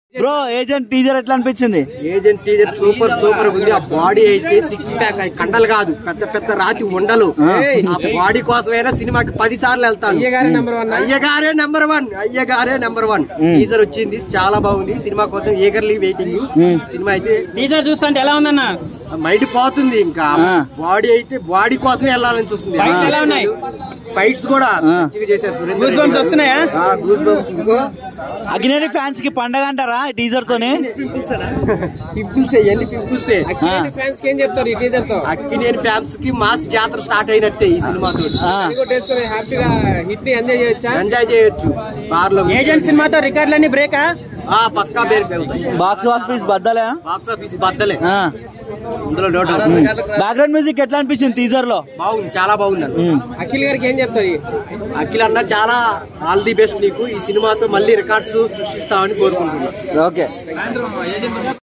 Bro agent teaser ఎట్లా అనిపించింది agent teaser super super ఉంది ఆ బాడీ అయితే సిక్స్ ప్యాక్ అవి కండలు కాదు పెద్ద పెద్ద రాతి ఉండలు ఆ బాడీ కోసమైనా సినిమాకి పది సార్లు వెళ్తాను అయ్యగారే నెంబర్ వన్ అయ్యగారే నెంబర్ వన్ టీజర్ వచ్చింది చాలా బాగుంది సినిమా కోసం ఏగర్లీ వెయిటింగ్ సినిమా అయితే టీజర్ చూస్తుంటే ఎలా ఉందన్న మైండ్ పోతుంది ఇంకా ఆ. బాడీ అయితే బాడీ కోసమే వెళ్ళాలని చూస్తుంది Fights ఎలా ఉన్నాయి? ఫైట్స్ కూడా ఆ. మంచిగా చేశారు సురేందర్ Goose bumps రెడ్డి గారు. వస్తున్నాయా? ఆ, goose bumps ఇంకో అగ్నేని ఫ్యాన్స్ కి పండగ అంటారా టీజర్ తోనే పింపుల్స్ ఎన్ని పింపుల్స్ ఫ్యాన్స్ కి ఏం చెప్తారు ఈ టీజర్ తో అక్కినేని ఫ్యాన్స్ కి మాస్ జాతర స్టార్ట్ అయినట్టే ఈ సినిమాతో ఆ, కొట్టేసుకుని హ్యాపీగా హిట్ ని ఎంజాయ్ చేయొచ్చా ఎంజాయ్ చేయొచ్చు బార్ లో ఏజెంట్ సినిమాతో రికార్డులన్నీ బ్రేకా ఆ పక్కా పేరు పెరుగుతాయి బాక్స్ ఆఫీస్ బద్దలే బాక్స్ ఆఫీస్ బద్దలే ఆ, ఇందులో డౌట్ బ్యాక్గ్రౌండ్ మ్యూజిక్ ఎట్లా అనిపించింది టీజర్ లో బాగుంది చాలా బాగుంది అన్న. ఉమ్. అఖిల్ గారికి ఏం చెప్తారు అఖిల్ అన్న చాలా ఆల్ ది బెస్ట్ నీకు ఈ సినిమాతో మళ్ళీ రికార్డ్స్ సృష్టిస్తామని కోరుకుంటున్నాను ఓకే